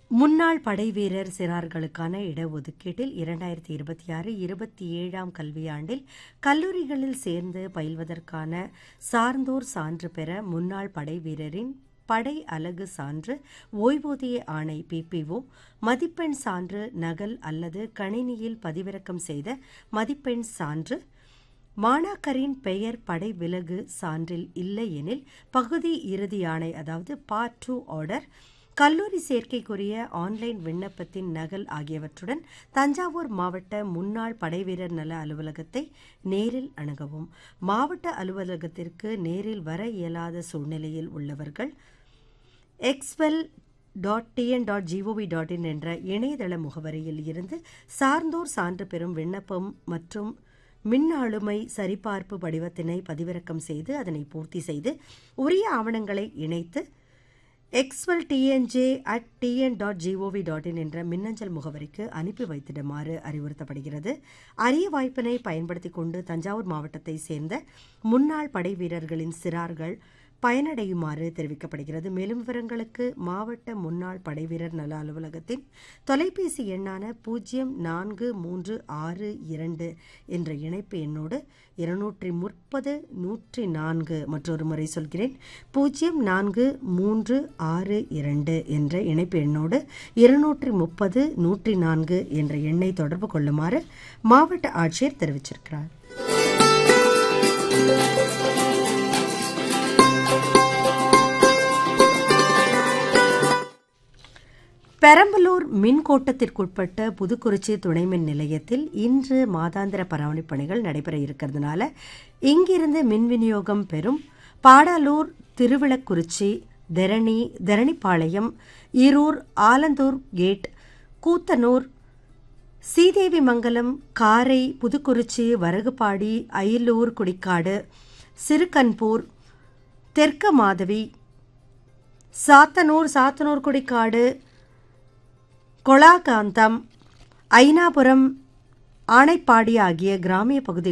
முன்னாள் படைவீரர் சிறார்களுக்கான இடஒதுக்கீட்டில் இரண்டாயிரத்தி இருபத்தி ஆறு இருபத்தி ஏழாம் கல்வியாண்டில் கல்லூரிகளில் சேர்ந்து பயில்வதற்கான சார்ந்தோர் சான்று பெற முன்னாள் படைவீரரின் படை அலகு சான்று ஓய்வூதிய ஆணை பிபிஓ மதிப்பெண் சான்று நகல் அல்லது கணினியில் பதிவிறக்கம் செய்த மதிப்பெண் சான்று மாணாக்கரின் பெயர் படை விலகு சான்றில் இல்லையெனில் பகுதி இறுதி ஆணை அதாவது பார்ட் டூ ஆர்டர் கல்லூரி சேர்க்கைக்குரிய ஆன்லைன் விண்ணப்பத்தின் நகல் ஆகியவற்றுடன் தஞ்சாவூர் மாவட்ட முன்னாள் படைவீரர் நல அலுவலகத்தை நேரில் அணுகவும் மாவட்ட அலுவலகத்திற்கு நேரில் வர இயலாத சூழ்நிலையில் உள்ளவர்கள் exwel dot TN dot GOV dot in என்ற இணையதள முகவரியில் இருந்து சார்ந்தோர் சான்று பெறும் விண்ணப்பம் மற்றும் மின் ஆளுமை சரிபார்ப்பு படிவத்தினை பதிவிறக்கம் செய்து அதனை பூர்த்தி செய்து உரிய ஆவணங்களை இணைத்து exwel TNJ at TN dot GOV dot in என்ற மின்னஞ்சல் முகவரிக்கு அனுப்பி வைத்திடுமாறு அறிவுறுத்தப்படுகிறது அரிய வாய்ப்பினை பயன்படுத்திக் கொண்டு தஞ்சாவூர் மாவட்டத்தை சேர்ந்த முன்னாள் படை வீரர்களின் சிறார்கள் பயனடையுமாறு தெரிவிக்கப்படுகிறது மேலும் விவரங்களுக்கு மாவட்ட முன்னாள் படைவீரர் நல அலுவலகத்தின் தொலைபேசி எண்ணான பூஜ்ஜியம் நான்கு மூன்று ஆறு இரண்டு என்ற இணைப்பு எண்ணோடு இருநூற்றி முப்பது நூற்றி நான்கு மற்றொரு முறை சொல்கிறேன் பூஜ்ஜியம் நான்கு மூன்று ஆறு இரண்டு என்ற இணைப்பு எண்ணோடு இருநூற்றி முப்பது நூற்றி நான்கு என்ற எண்ணை தொடர்பு கொள்ளுமாறு மாவட்ட ஆட்சியர் தெரிவிச்சிருக்கிறார் பெரம்பலூர் மின் கோட்டத்திற்குட்பட்ட புதுக்குறிச்சி துணைமின் நிலையத்தில் இன்று மாதாந்திர பராமரிப்பு பணிகள் நடைபெற இருக்கிறதுனால இங்கிருந்து மின் விநியோகம் பெறும் பாடாலூர் திருவிளக்குறிச்சி தெரணி தெரணிப்பாளையம் ஈரூர் ஆலந்தூர் கேட் கூத்தனூர் சீதேவி மங்கலம் காரை புதுக்குறிச்சி வரகுபாடி அயிலூர் குடிக்காடு சிறுகன்பூர் தெற்க மாதவி சாத்தனூர் சாத்தனூர் குடிக்காடு கொளாகாந்தம் ஐனாபுரம் ஆனைப்பாடி ஆகிய கிராமிய பகுதிகள்